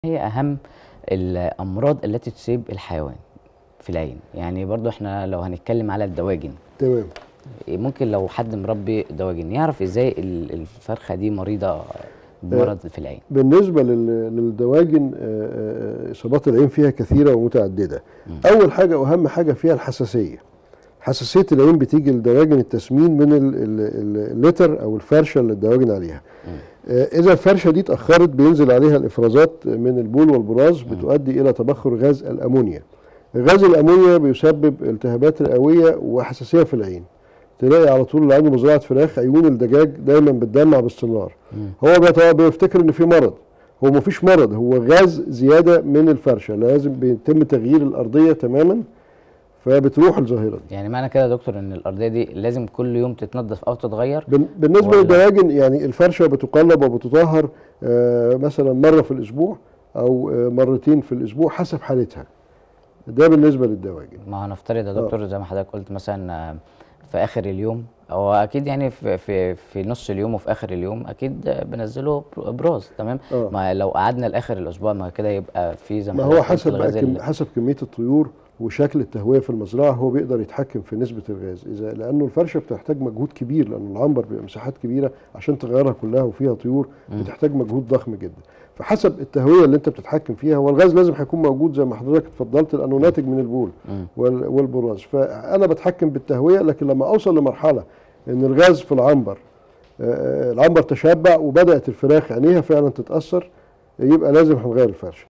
هي اهم الامراض التي تصيب الحيوان في العين يعني برضو احنا لو هنتكلم على الدواجن تمام ممكن لو حد مربي دواجن يعرف ازاي ال- الفرخه دي مريضه بمرض في العين بالنسبه لل- للدواجن آه، آه، اصابات العين فيها كثيره ومتعدده اول حاجه واهم حاجه فيها الحساسيه حساسيه العين بتيجي لدواجن التسمين من ال- ال- ال- اللتر او الفرشه اللي الدواجن عليها آه، اذا الفرشه دي اتاخرت بينزل عليها الافرازات من البول والبراز بتؤدي الى تبخر غاز الامونيا غاز الامونيا بيسبب التهابات رئويه وحساسيه في العين تلاقي على طول اللي عنده مزرعه فراخ عيون الدجاج دايما بتدمع باستمرار هو بيت- بيفتكر ان في مرض هو مفيش مرض هو غاز زياده من الفرشه لازم بيتم تغيير الارضيه تماما فبتروح الظاهره دي يعني معنى كده يا دكتور ان الارضيه دي لازم كل يوم تتنظف او تتغير بن- بالنسبه ولا- للدواجن يعني الفرشه بتقلب وبتطهر آه، مثلا مره في الاسبوع او آه، مرتين في الاسبوع حسب حالتها ده بالنسبه للدواجن ما هنفترض يا دكتور زي ما حضرتك قلت مثلا آه، في اخر اليوم هو اكيد يعني في في في نص اليوم وفي اخر اليوم اكيد آه، بنزله بر- براز تمام آه. ما لو قعدنا لاخر الاسبوع ما كده يبقى في زي ما حضرتك هو قلت حسب الغاز بقى كم ال- حسب كميه الطيور وشكل التهويه في المزرعه هو بيقدر يتحكم في نسبه الغاز اذا لانه الفرشه بتحتاج مجهود كبير لان العنبر بيبقى مساحات كبيره عشان تغيرها كلها وفيها طيور بتحتاج مجهود ضخم جدا فحسب التهويه اللي انت بتتحكم فيها هو الغاز لازم هيكون موجود زي ما حضرتك اتفضلت لانه ناتج من البول مم. وال- والبراز فانا بتحكم بالتهويه لكن لما اوصل لمرحله ان الغاز في العنبر آه، العنبر تشبع وبدات الفراخ عينيها فعلا تتاثر يبقى لازم هنغير الفرشه